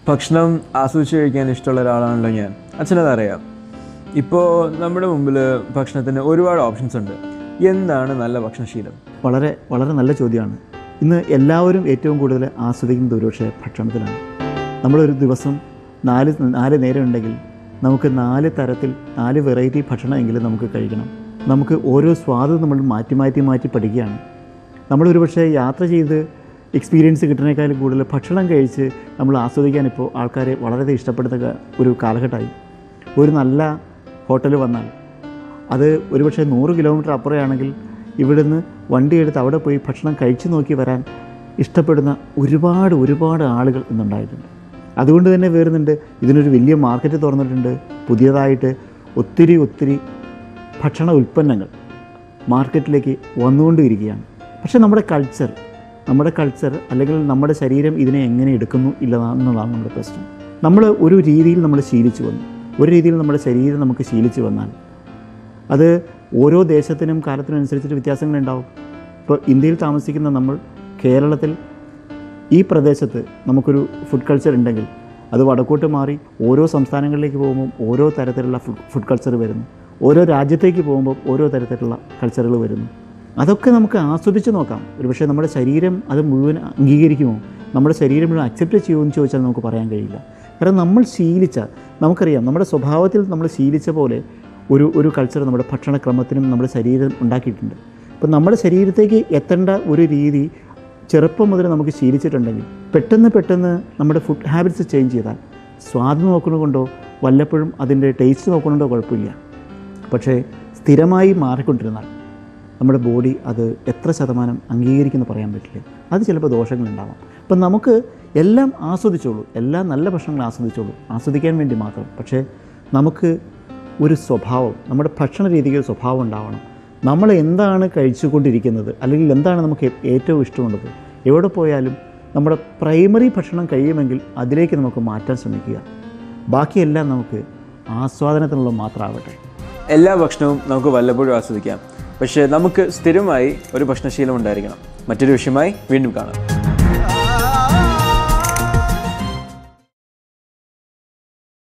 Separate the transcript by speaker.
Speaker 1: ഭക്ഷണം ആസ്വദിച്ച് കഴിക്കാൻ ഇഷ്ടമുള്ള ഒരാളാണല്ലോ ഞാൻ അച്ഛനത് അറിയാം ഇപ്പോൾ നമ്മുടെ മുമ്പിൽ ഭക്ഷണത്തിന് ഒരുപാട് ഓപ്ഷൻസ് ഉണ്ട് എന്താണ് നല്ല ഭക്ഷണശീലം
Speaker 2: വളരെ വളരെ നല്ല ചോദ്യമാണ് ഇന്ന് എല്ലാവരും ഏറ്റവും കൂടുതൽ ആസ്വദിക്കുന്നത് ഒരുപക്ഷെ ഭക്ഷണത്തിലാണ് നമ്മളൊരു ദിവസം നാല് നാല് നേരം ഉണ്ടെങ്കിൽ നമുക്ക് നാല് തരത്തിൽ നാല് വെറൈറ്റി ഭക്ഷണമെങ്കിലും നമുക്ക് കഴിക്കണം നമുക്ക് ഓരോ സ്വാദും നമ്മൾ മാറ്റി മാറ്റി മാറ്റി പഠിക്കുകയാണ് നമ്മളൊരു പക്ഷേ യാത്ര ചെയ്ത് എക്സ്പീരിയൻസ് കിട്ടുന്നതിനേക്കാളും കൂടുതൽ ഭക്ഷണം കഴിച്ച് നമ്മൾ ആസ്വദിക്കാൻ ഇപ്പോൾ ആൾക്കാരെ വളരെ ഇഷ്ടപ്പെടുന്ന ഒരു കാലഘട്ടമായി ഒരു നല്ല ഹോട്ടൽ വന്നാൽ അത് ഒരുപക്ഷെ നൂറ് കിലോമീറ്റർ അപ്പുറമാണെങ്കിൽ ഇവിടുന്ന് വണ്ടി എടുത്ത് അവിടെ പോയി ഭക്ഷണം കഴിച്ചു നോക്കി വരാൻ ഇഷ്ടപ്പെടുന്ന ഒരുപാട് ഒരുപാട് ആളുകൾ ഇന്നുണ്ടായിട്ടുണ്ട് അതുകൊണ്ട് തന്നെ വരുന്നുണ്ട് ഇതിനൊരു വലിയ മാർക്കറ്റ് തുറന്നിട്ടുണ്ട് പുതിയതായിട്ട് ഒത്തിരി ഒത്തിരി ഭക്ഷണ ഉൽപ്പന്നങ്ങൾ മാർക്കറ്റിലേക്ക് വന്നുകൊണ്ടിരിക്കുകയാണ് പക്ഷേ നമ്മുടെ കൾച്ചർ നമ്മുടെ കൾച്ചർ അല്ലെങ്കിൽ നമ്മുടെ ശരീരം ഇതിനെ എങ്ങനെ എടുക്കുന്നു ഇല്ല എന്നുള്ളതാണ് നമ്മുടെ പ്രശ്നം നമ്മൾ ഒരു രീതിയിൽ നമ്മൾ ശീലിച്ചു വന്നു ഒരു രീതിയിൽ നമ്മുടെ ശരീരം നമുക്ക് ശീലിച്ചു വന്നാൽ അത് ഓരോ ദേശത്തിനും കാലത്തിനും അനുസരിച്ചിട്ട് വ്യത്യാസങ്ങളുണ്ടാവും ഇപ്പോൾ ഇന്ത്യയിൽ താമസിക്കുന്ന നമ്മൾ കേരളത്തിൽ ഈ പ്രദേശത്ത് നമുക്കൊരു ഫുഡ് കൾച്ചർ ഉണ്ടെങ്കിൽ അത് വടക്കോട്ട് മാറി ഓരോ സംസ്ഥാനങ്ങളിലേക്ക് പോകുമ്പോൾ ഓരോ തരത്തിലുള്ള ഫുഡ് ഫുഡ് കൾച്ചർ വരുന്നു ഓരോ രാജ്യത്തേക്ക് പോകുമ്പോൾ ഓരോ തരത്തിലുള്ള കൾച്ചറുകൾ വരുന്നു അതൊക്കെ നമുക്ക് ആസ്വദിച്ച് നോക്കാം ഒരുപക്ഷെ നമ്മുടെ ശരീരം അത് മുഴുവൻ അംഗീകരിക്കുമോ നമ്മുടെ ശരീരം മുഴുവൻ അക്സെപ്റ്റ് ചെയ്യുമോ എന്ന് ചോദിച്ചാൽ നമുക്ക് പറയാൻ കഴിയില്ല കാരണം നമ്മൾ ശീലിച്ച നമുക്കറിയാം നമ്മുടെ സ്വഭാവത്തിൽ നമ്മൾ ശീലിച്ച പോലെ ഒരു ഒരു കൾച്ചർ നമ്മുടെ ഭക്ഷണക്രമത്തിനും നമ്മുടെ ശരീരം ഉണ്ടാക്കിയിട്ടുണ്ട് അപ്പം നമ്മുടെ ശരീരത്തേക്ക് എത്തേണ്ട ഒരു രീതി ചെറുപ്പം മുതൽ നമുക്ക് ശീലിച്ചിട്ടുണ്ടെങ്കിൽ പെട്ടെന്ന് പെട്ടെന്ന് നമ്മുടെ ഫുഡ് ഹാബിറ്റ്സ് ചേഞ്ച് ചെയ്താൽ സ്വാദ് നോക്കുന്നതുകൊണ്ടോ വല്ലപ്പോഴും അതിൻ്റെ ടേസ്റ്റ് നോക്കുന്നതുകൊണ്ടോ കുഴപ്പമില്ല പക്ഷേ സ്ഥിരമായി മാറിക്കൊണ്ടിരുന്നാൽ നമ്മുടെ ബോഡി അത് എത്ര ശതമാനം അംഗീകരിക്കുന്നു പറയാൻ പറ്റില്ല അത് ചിലപ്പോൾ ദോഷങ്ങളുണ്ടാവാം അപ്പം നമുക്ക് എല്ലാം ആസ്വദിച്ചോളൂ എല്ലാ നല്ല ഭക്ഷണങ്ങൾ ആസ്വദിച്ചോളൂ ആസ്വദിക്കാൻ വേണ്ടി മാത്രം പക്ഷേ നമുക്ക് ഒരു സ്വഭാവം നമ്മുടെ ഭക്ഷണ രീതിക്ക് സ്വഭാവം ഉണ്ടാവണം നമ്മൾ എന്താണ് കഴിച്ചുകൊണ്ടിരിക്കുന്നത് അല്ലെങ്കിൽ എന്താണ് നമുക്ക് ഏറ്റവും ഇഷ്ടമുള്ളത് എവിടെ പോയാലും നമ്മുടെ പ്രൈമറി ഭക്ഷണം കഴിയുമെങ്കിൽ അതിലേക്ക് നമുക്ക് മാറ്റാൻ ശ്രമിക്കുക ബാക്കിയെല്ലാം നമുക്ക് ആസ്വാദനത്തിനുള്ള മാത്രമാവട്ടെ
Speaker 1: എല്ലാ ഭക്ഷണവും നമുക്ക് വല്ലപ്പോഴും ആസ്വദിക്കാം പക്ഷേ നമുക്ക് സ്ഥിരമായി ഒരു ഭക്ഷണശീലം ഉണ്ടായിരിക്കണം മറ്റൊരു വിഷയമായി വീണ്ടും കാണാം